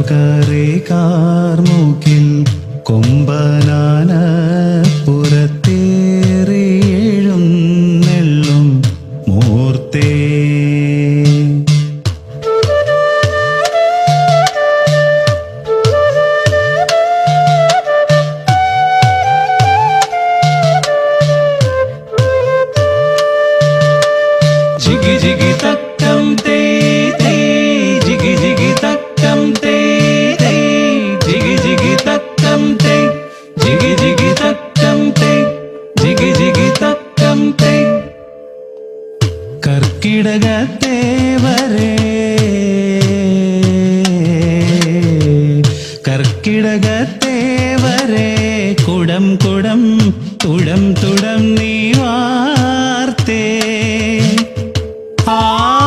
കറുകറി കാർമൂക്കിൽ കൊമ്പനാന പുറത്തേറിയെഴുന്നെള്ളും മൂർത്തേ ജിഗി ജിഗി തക്കം തേ തേ ജിഗി ജിഗി തക്കം തേ തേ ജിഗി ജിഗി തക്കം തേ ജിഗി ജിഗി തക്കം തേ ജിഗി ജിഗി തക്കം തേ കർക്കിടകത്തെ വരെ കർക്കിടകത്തെ വരെ കുടം കുടം തുടം തുടം നീ വാർത്തേ ആ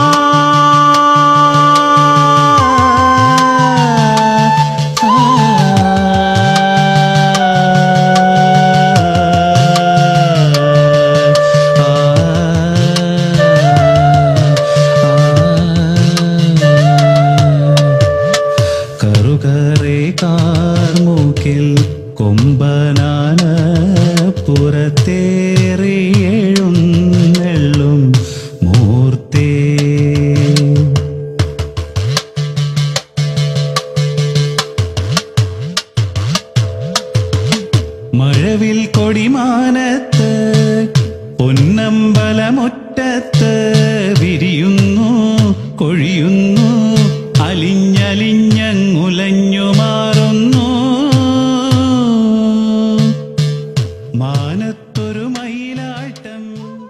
കറുകറെ കാർമൂക്കിൽ കൊമ്പനാന പുറത്തേറിയെഴുന്നെള്ളും മൂർത്തേ മഴവിൽ കൊടിമാനത്ത് പൊന്നമ്പലമുറ്റത്ത് വിരിയുന്നു കൊഴിയുന്നു അലിഞ്ഞലിഞ്ഞങ്ങുലഞ്ഞു മാറുന്നു മാനത്തൊരു മയിലാട്ടം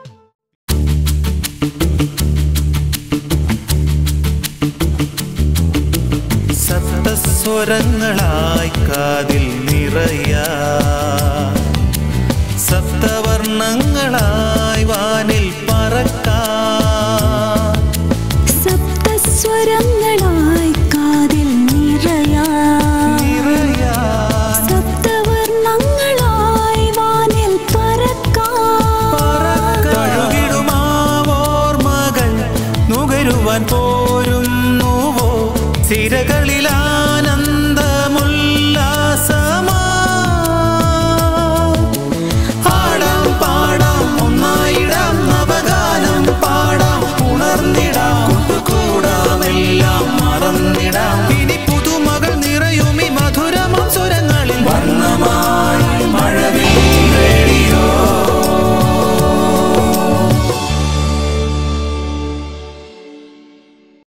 സപ്തസ്വരങ്ങളായി കാതിൽ നിറയ സപ്തവർണ്ണങ്ങളായി